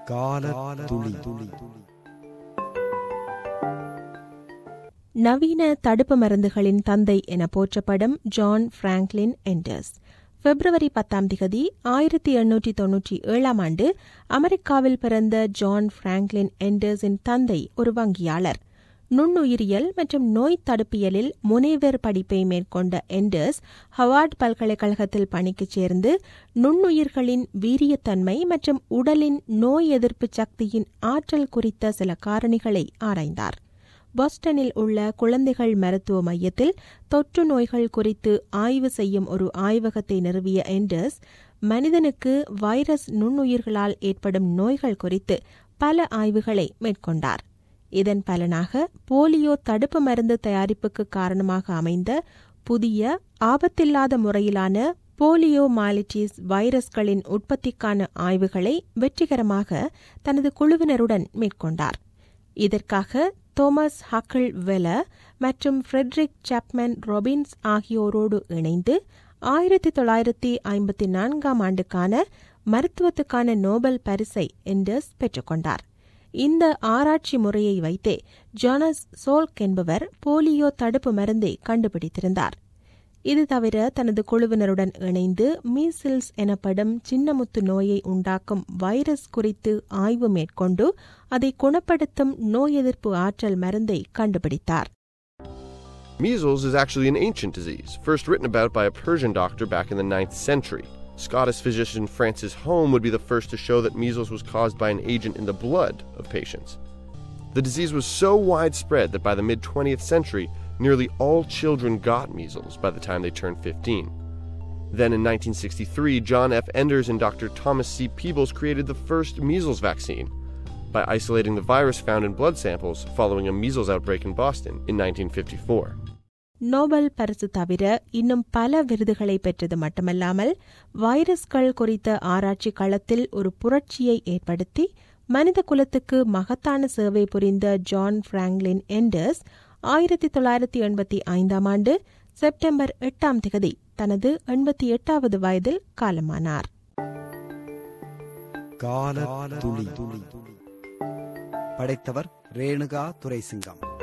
கால துளி துளி நவீன தடுப்பு மருந்துகளின் தந்தை என போற்றப்படும் ஜான் பிராங்க்லின் எண்டர்ஸ் பிப்ரவரி பத்தாம் திகதி ஆயிரத்தி எண்ணூற்றி தொன்னூற்றி ஏழாம் ஆண்டு அமெரிக்காவில் பிறந்த ஜான் பிராங்க்லின் எண்டர்ஸின் தந்தை ஒரு வங்கியாளர் நுண்ணுயிரியல் மற்றும் நோய் தடுப்பியலில் முனைவர் படிப்பை மேற்கொண்ட எண்டர்ஸ் ஹவார்ட் பல்கலைக்கழகத்தில் பணிக்குச் சேர்ந்து நுண்ணுயிர்களின் வீரியத்தன்மை மற்றும் உடலின் நோய் எதிர்ப்பு சக்தியின் ஆற்றல் குறித்த சில காரணிகளை ஆராய்ந்தார் பாஸ்டனில் உள்ள குழந்தைகள் மருத்துவ மையத்தில் தொற்று நோய்கள் குறித்து ஆய்வு செய்யும் ஒரு ஆய்வகத்தை நிறுவிய எண்டர்ஸ் மனிதனுக்கு வைரஸ் நுண்ணுயிர்களால் ஏற்படும் நோய்கள் குறித்து பல ஆய்வுகளை மேற்கொண்டார் இதன் பலனாக போலியோ தடுப்பு மருந்து தயாரிப்புக்கு காரணமாக அமைந்த புதிய ஆபத்தில்லாத முறையிலான போலியோ மாலிட்டிஸ் வைரஸ்களின் உற்பத்திக்கான ஆய்வுகளை வெற்றிகரமாக தனது குழுவினருடன் மேற்கொண்டார் இதற்காக தோமஸ் ஹக்கிள் வெல மற்றும் ஃப்ரெட்ரிக் சாப்மன் ரொபின்ஸ் ஆகியோரோடு இணைந்து ஆயிரத்தி தொள்ளாயிரத்தி ஐம்பத்தி நான்காம் ஆண்டுக்கான மருத்துவத்துக்கான நோபல் பரிசை எண்டர்ஸ் பெற்றுக்கொண்டார் இந்த ஆராய்ச்சி முறையை வைத்தே ஜோனஸ் சோல்க் என்பவர் போலியோ தடுப்பு மருந்தை கண்டுபிடித்திருந்தார் இது தவிர தனது குழுவினருடன் இணைந்து மீசில்ஸ் எனப்படும் சின்னமுத்து நோயை உண்டாக்கும் வைரஸ் குறித்து ஆய்வு மேற்கொண்டு அதை குணப்படுத்தும் நோய் எதிர்ப்பு ஆற்றல் மருந்தை கண்டுபிடித்தார் Measles is actually an ancient disease, first written about by a Persian doctor back in the 9th century. Scottish physician Francis Home would be the first to show that measles was caused by an agent in the blood of patients. The disease was so widespread that by the mid 20th century, nearly all children got measles by the time they turned 15. Then in 1963, John F. Enders and Dr. Thomas C. Peebles created the first measles vaccine by isolating the virus found in blood samples following a measles outbreak in Boston in 1954. Nobel பரிசு தவிர இன்னும் பல விருதுகளை பெற்றது மட்டுமல்லாமல் வைரஸ்கள் குறித்த ஆராய்ச்சி களத்தில் ஒரு புரட்சியை ஏற்படுத்தி மனித குலத்துக்கு மகத்தான சேவை புரிந்த ஜான் பிராங்க்லின் எண்டர்ஸ் ஆயிரத்தி தொள்ளாயிரத்தி எண்பத்தி ஐந்தாம் ஆண்டு செப்டம்பர் எட்டாம் திகதி தனது எண்பத்தி எட்டாவது வயதில் காலமானார் கால துளி துளி படைத்தவர் ரேணுகா துரைசிங்கம்